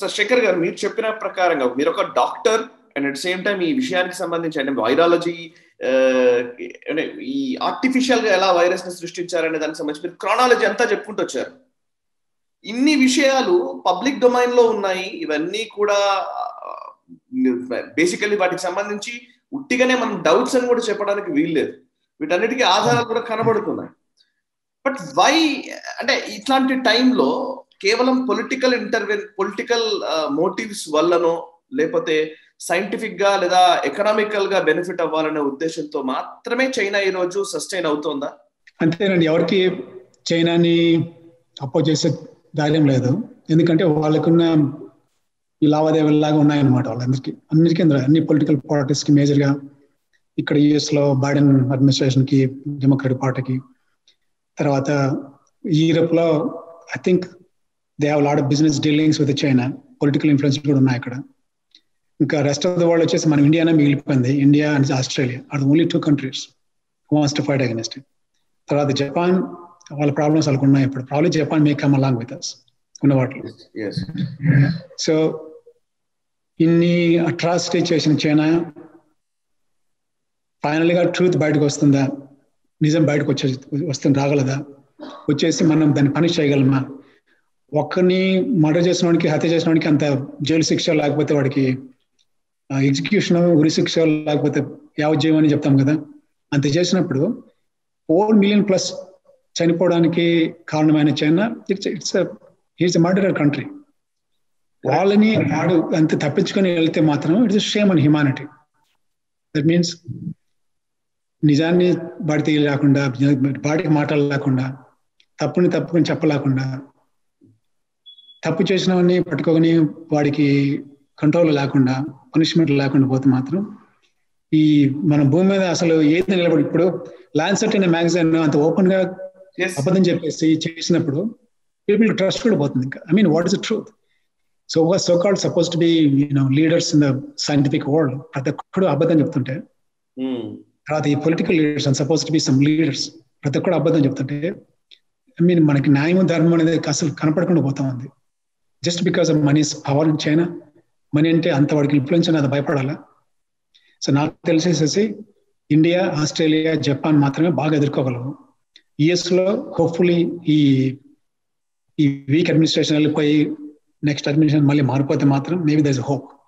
sir Shekhar గారు మీరు చెప్పిన ప్రకారంగా మీరు ఒక doctor and at same time ఈ విషయానికి సంబంధించి అంటే వైరాలజీ అంటే ఈ ఆర్టిఫిషియల్ గా ఎలా వైరస్ ని సృష్టించారనే దానికి సంబంధించి మీరు క్రానాలజీ అంతా చెప్పుకుంటూ వచ్చారు ఇన్ని విషయాలు పబ్లిక్ డొమైన్ లో ఉన్నాయి ఇవన్నీ కూడా బేసికల్లీ వాటికి సంబంధించి ఉట్టిగానే మనం డౌట్స్ అని కూడా చెప్పడానికి వీల్లేదు వీటన్నిటికీ ఆధారాలు కూడా కనబడుతున్నాయి బట్ వై అంటే ఇట్లాంటి టైంలో కేవలం పొలిటికల్ ఇంటర్వెన్ పొలిటికల్ మోటివ్స్ వల్లనో లేకపోతే సైంటిఫిక్ గా లేదా ఎకనామికల్ గా బెనిఫిట్ అవ్వాలనే ఉద్దేశంతో మాత్రమే చైనా ఈ రోజు సస్టైన్ అవుతోందా అంతేనండి ఎవరికి చైనాని అపోజ్ చేసే ధైర్యం లేదు ఎందుకంటే వాళ్ళకున్న ఈ లావాదేవీలాగా ఉన్నాయన్నమాట వాళ్ళందరికీ అన్నిటికీ అన్ని పొలిటికల్ పార్టీస్ కి మేజర్ గా ఇక్కడ యుఎస్ లో బైడెన్ అడ్మినిస్ట్రేషన్ కి డెమోక్రటిక్ పార్టీకి తర్వాత యూరోప్ లో I think they have lot of business dealings with China political influence కూడా ఉన్నాయి అక్కడ ఇంకా రెస్ట్ ఆఫ్ ద వరల్డ్ వచ్చేసి మనం ఇండియానే మిగిలిపోయింది India and Australia are only two countries ones to fight against తర్వాత జపాన్ వాళ్ళ ప్రాబ్లమ్స్ వాళ్ళకు ఉన్నాయి ఇప్పుడు probably Japan may come along with us ఉన్న వాటిలో సో ఇన్ని అట్రాసిటీ చేసిన చైనా ఫైనల్ గా ట్రూత్ బయటకు వస్తుందా నిజం బయటకు వచ్చే వస్తుంది రాగలదా వచ్చేసి మనం దాన్ని పనిష్ చేయగలమా ఒక్కరిని మర్డర్ చేసిన వాడికి హత్య చేసిన వాడికి అంత జైలు శిక్ష లేకపోతే వాడికి ఎగ్జిక్యూషన్ ఉరి శిక్ష లేకపోతే యావజ్జీవం అని చెప్తాం కదా అంత చేసినప్పుడు ఫోర్ మిలియన్ ప్లస్ చనిపోవడానికి కారణమైన China it's it's it's murderer country వాళ్ళని వాడు అంత తప్పించుకొని వెళ్తే మాత్రం it's shame and humanity that means నిజాన్ని బాడి తెలియలేకుండా బాడీకి మాటలు లేకుండా తప్పుని తప్పుకొని చెప్పలేకుండా తప్పు చేసినవన్నీ పట్టుకొని వాడికి కంట్రోల్ లేకుండా పనిష్మెంట్ లేకుండా పోతే మాత్రం ఈ మన భూమి మీద అసలు ఏది నిలబడి ఇప్పుడు ల్యాన్సెట్ అనే మ్యాగజైన్ అంత ఓపెన్ గా అబద్ధం చెప్పేసి చేసినప్పుడు పీపుల్ ట్రస్ట్ కూడా పోతుంది ఇంకా I mean what is the truth so so called suppose to be you know leaders in the scientific world ప్రతి ఒక్కడు అబద్ధం చెప్తుంటే తర్వాత ఈ political leaders and suppose to be some leaders ప్రతి ఒక్కడు అబద్ధం చెప్తుంటే ఐ మీన్ మనకి న్యాయం ధర్మం అనేది అసలు కనపడకుండా పోతా ఉంది just because of money power in China money అంటే అంత వాడికి ఇన్ఫ్లుయెన్స్ అనేది భయపడాలా సో నాకు తెలిసేసేసి ఇండియా ఆస్ట్రేలియా జపాన్ మాత్రమే బాగా ఎదుర్కోగలవు యుఎస్ లో హోప్ఫుల్లీ ఈ ఈ వీక్ అడ్మినిస్ట్రేషన్ వెళ్ళిపోయి నెక్స్ట్ అడ్మినిస్ట్రేషన్ మళ్ళీ మారిపోతే మాత్రం మేబీ దస్ హోప్